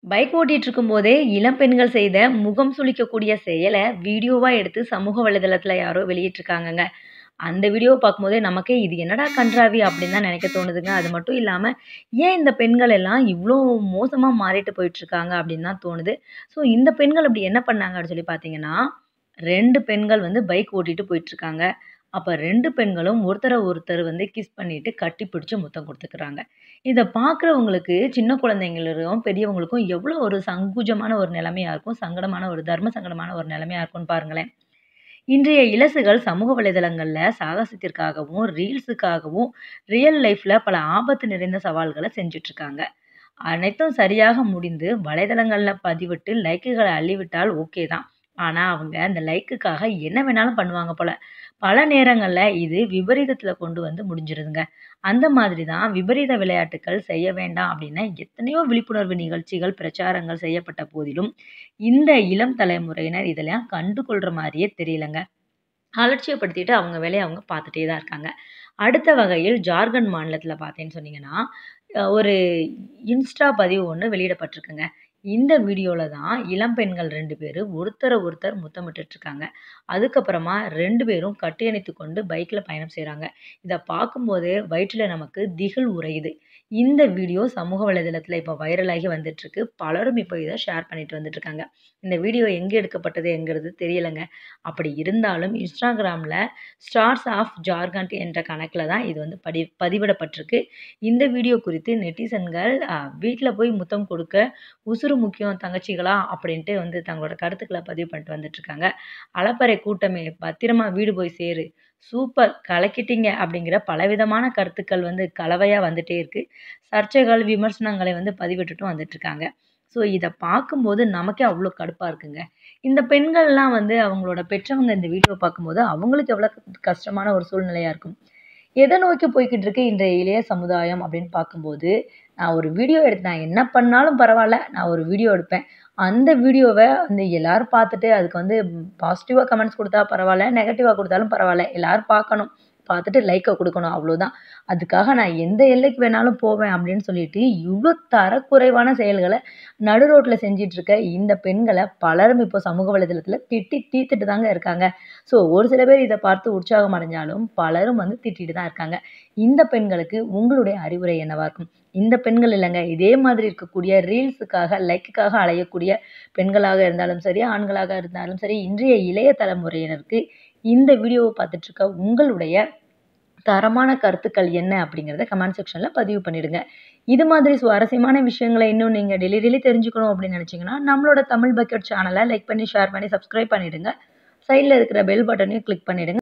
Bike ஓட்டிட்டு இருக்கும்போதே இளம் பெண்கள் செய்த முகம் சுளிக்கக்கூடிய செயல வீடியோவா எடுத்து சமூக வலைதளத்துல யாரோ வெளியிட்டிருக்காங்கங்க. அந்த வீடியோவ பார்க்கும்போதே நமக்கே இது என்னடா கண்றாவி அப்படின்னு தான் நினைக்க தோணுதுங்க. அது மட்டும் இல்லாம ஏன் இந்த பெண்கள் எல்லாம் இவ்ளோ மோசமா மாறிட்டு போயிட்டுருக்காங்க அப்படின்னு தான் தோணுது. ஸோ இந்த பெண்கள் அப்படி என்ன பண்ணாங்க அப்படின்னு சொல்லி பார்த்தீங்கன்னா, 2 பெண்கள் வந்து பைக் ஓட்டிட்டு போயிட்டுருக்காங்க. அப்ப 2 பெண்களும் ஒருத்தர ஒருத்தர் வந்து கிஸ் பண்ணிட்டு கட்டி பிடிச்சு முத்தம் குடுத்துக்கிறாங்க. இத பார்க்குறவங்களுக்கு சின்ன குழந்தைங்களுக்கும், பெரியவங்களுக்கும் எவ்வளோ ஒரு சங்கூஜமான ஒரு நிலைமையா இருக்கும். சங்கடமான ஒரு தர்ம சங்கடமான ஒரு நிலைமையா இருக்கும்னு பாருங்களேன். இன்றைய இளசுகள் சமூக வலைதளங்கள்ல சாகசத்திற்காகவும், ரீல்ஸுக்காகவும், ரியல் லைஃப்ல பல ஆபத்து நிறைந்த சவால்கள செஞ்சுட்ருக்காங்க. அனைத்தும் சரியாக முடிந்து வலைதளங்கள்ல பதிவிட்டு லைக்குகள அள்ளிவிட்டால் ஓகே தான். ஆனா அவங்க அந்த லைக்குக்காக என்ன வேணாலும் பண்ணுவாங்க போல. பல நேரங்கள்ல இது விபரீதத்துல கொண்டு வந்து முடிஞ்சிருதுங்க. அந்த மாதிரி தான் விபரீத விளையாட்டுக்கள் செய்ய வேண்டாம் அப்படின்னு எத்தனையோ விழிப்புணர்வு நிகழ்ச்சிகள், பிரச்சாரங்கள் செய்யப்பட்ட போதிலும், இந்த இளம் தலைமுறையினர் இதெல்லாம் கண்டுகொள்ற மாரியே தெரியலங்க. அலட்சியப்படுத்திட்டு அவங்க வேலைய அவங்க பார்த்துட்டே தான் இருக்காங்க. அடுத்த வகையில் ஜார்க்கண்ட் மாநிலத்தில பார்த்தேன்னு சொன்னீங்கன்னா, அ ஒரு இன்ஸ்டா பதிவு ஒண்ணு வெளியிடப்பட்டிருக்குங்க. இந்த வீடியோல தான் இளம் பெண்கள் 2 பேரு ஒருத்தர ஒருத்தர் முத்தமிட்டுட்ருக்காங்க. அதுக்கப்புறமா 2 பேரும் கட்டியணைத்துக் கொண்டு பைக்ல பயணம் செய்றாங்க. இத பார்க்கும்போதே வயிற்றில நமக்கு திகில் உறையுது. இந்த வீடியோ சமூக வலைதளத்தில இப்ப வைரலாகி வந்துட்டுருக்கு. பலரும் இப்ப இத ஷேர் பண்ணிட்டு வந்துட்டுருக்காங்க. இந்த வீடியோ எங்க எடுக்கப்பட்டது என்கிறது தெரியலங்க. அப்படி இருந்தாலும் Instagramல ஸ்டார்ஸ் ஆஃப் ஜார்க்கண்ட் என்ற கணக்குல தான் இது வந்து படி பதிவிடப்பட்டிருக்கு. இந்த வீடியோ குறித்து நெட்டிசன்கள் அ வீட்ல போய் முத்தம் கொடுக்க உசுரு முக்கியம் தங்கச்சிகளா அப்படின்ட்டு வந்து தங்களோட கருத்துக்கள பதிவு பண்ணிட்டு வந்துட்டுருக்காங்க. அலப்பறை கூட்டமே பத்திரமா வீடு போய் சேரு. சூப்பர் கலக்கிட்டீங்க அப்படிங்கிற பலவிதமான கருத்துக்கள் வந்து கலவையா வந்துட்டே இருக்கு. சர்ச்சைகள், விமர்சனங்களை வந்து பதிவிட்டுட்டும் வந்துட்டுருக்காங்க. ஸோ இத பார்க்கும்போது நமக்கே அவ்ளோ கடுப்பா இருக்குங்க. இந்த பெண்கள்லாம் வந்து அவங்களோட பெற்றவங்க இந்த வீடியோவ பார்க்கும்போது அவங்களுக்கு எவ்வளோ கஷ்டமான ஒரு சூழ்நிலையா இருக்கும். எத நோக்கி போய்க்கிட்டு இருக்கு இன்றைய இளைய சமுதாயம் அப்படின்னு பார்க்கும்போது, நான் ஒரு வீடியோ எடுத்து நான் என்ன பண்ணாலும் பரவால்ல. நான் ஒரு வீடியோ எடுப்பேன். அந்த வீடியோவ வந்து எல்லாரும் பார்த்துட்டு அதுக்கு வந்து பாசிட்டிவா கமெண்ட்ஸ் குடுத்தா பரவால்ல, நெகட்டிவா குடுத்தாலும் பரவால்ல. எல்லாரும் பார்க்கணும். பார்த்துட்டு லைக்க குடுக்கணும் அவ்வளோதான். அதுக்காக நான் எந்த எல்லைக்கு வேணாலும் போவேன் அப்படின்னு சொல்லிட்டு, இவ்ளோ தரக்குறைவான செயல்கள நடு ரோட்ல செஞ்சுட்ருக்க இந்த பெண்கள பலரும் இப்போ சமூக வலைதளத்தில திட்டி தீர்த்துட்டு தாங்க இருக்காங்க. ஸோ ஒரு சில பேர் இத பார்த்து உற்சாகம் அடைஞ்சாலும், பலரும் வந்து திட்டிட்டு தான் இருக்காங்க. இந்த பெண்களுக்கு உங்களுடைய அறிவுரை என்னவா இருக்கும்? இந்த பெண்கள் இல்லங்க. இதே மாதிரி இருக்கக்கூடிய ரீல்ஸுக்காக, லைக்குக்காக அலையக்கூடிய பெண்களாக இருந்தாலும் சரி, ஆண்களாக இருந்தாலும் சரி, இன்றைய இளைய தலைமுறையினருக்கு இந்த வீடியோவ பார்த்துட்ருக்க உங்களுடைய தரமான கருத்துக்கள் என்ன அப்படிங்கிறத கமெண்ட் செக்ஷன்ல பதிவு பண்ணிடுங்க. இது மாதிரி சுவாரஸ்யமான விஷயங்கள இன்னும் நீங்க டெய்லி டெய்லி தெரிஞ்சுக்கணும் அப்படின்னு நினைச்சீங்கன்னா, நம்மளோட தமிழ் பக்கெட் சேனல லைக் பண்ணி, ஷேர் பண்ணி, சப்ஸ்கிரைப் பண்ணிடுங்க. சைட்ல இருக்கிற பெல் பட்டனையும் கிளிக் பண்ணிடுங்க.